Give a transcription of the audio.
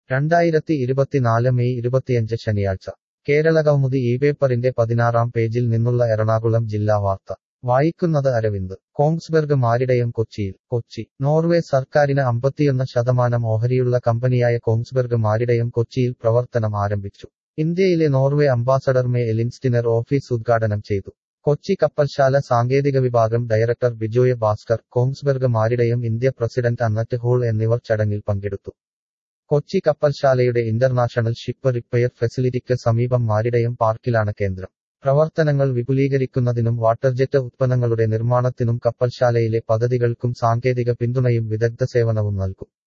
രണ്ടായിരത്തി ഇരുപത്തിനാല് മെയ് ഇരുപത്തിയഞ്ച് ശനിയാഴ്ച കേരളകൗമുദി ഈ പേപ്പറിന്റെ പതിനാറാം പേജിൽ നിന്നുള്ള എറണാകുളം ജില്ലാ വാർത്ത വായിക്കുന്നത് അരവിന്ദ് കോങ്സ്ബെർഗ് മാരിടയം കൊച്ചിയിൽ കൊച്ചി നോർവേ സർക്കാരിന് അമ്പത്തിയൊന്ന് ശതമാനം ഓഹരിയുള്ള കമ്പനിയായ കോങ്സ്ബെർഗ് മാരിടയം കൊച്ചിയിൽ പ്രവർത്തനം ആരംഭിച്ചു ഇന്ത്യയിലെ Norway ambassador May Elin Stener office ഉദ്ഘാടനം ചെയ്തു കൊച്ചി കപ്പൽശാല സാങ്കേതിക വിഭാഗം director Bijoy Bhaskar Kongsberg Maritime India president Annette Hole എന്നിവർ ചടങ്ങിൽ പങ്കെടുത്തു കൊച്ചി കപ്പൽശാലയുടെ ഇന്റർനാഷണൽ ഷിപ്പ് റിപ്പയർ ഫെസിലിറ്റിക്ക് സമീപം മാരിടയം പാർക്കിലാണ് കേന്ദ്രം പ്രവർത്തനങ്ങൾ വിപുലീകരിക്കുന്നതിനും വാട്ടർജെറ്റ് ഉത്പന്നങ്ങളുടെ നിർമ്മാണത്തിനും കപ്പൽശാലയിലെ പദ്ധതികൾക്കും സാങ്കേതിക പിന്തുണയും വിദഗ്ധ സേവനവും നൽകും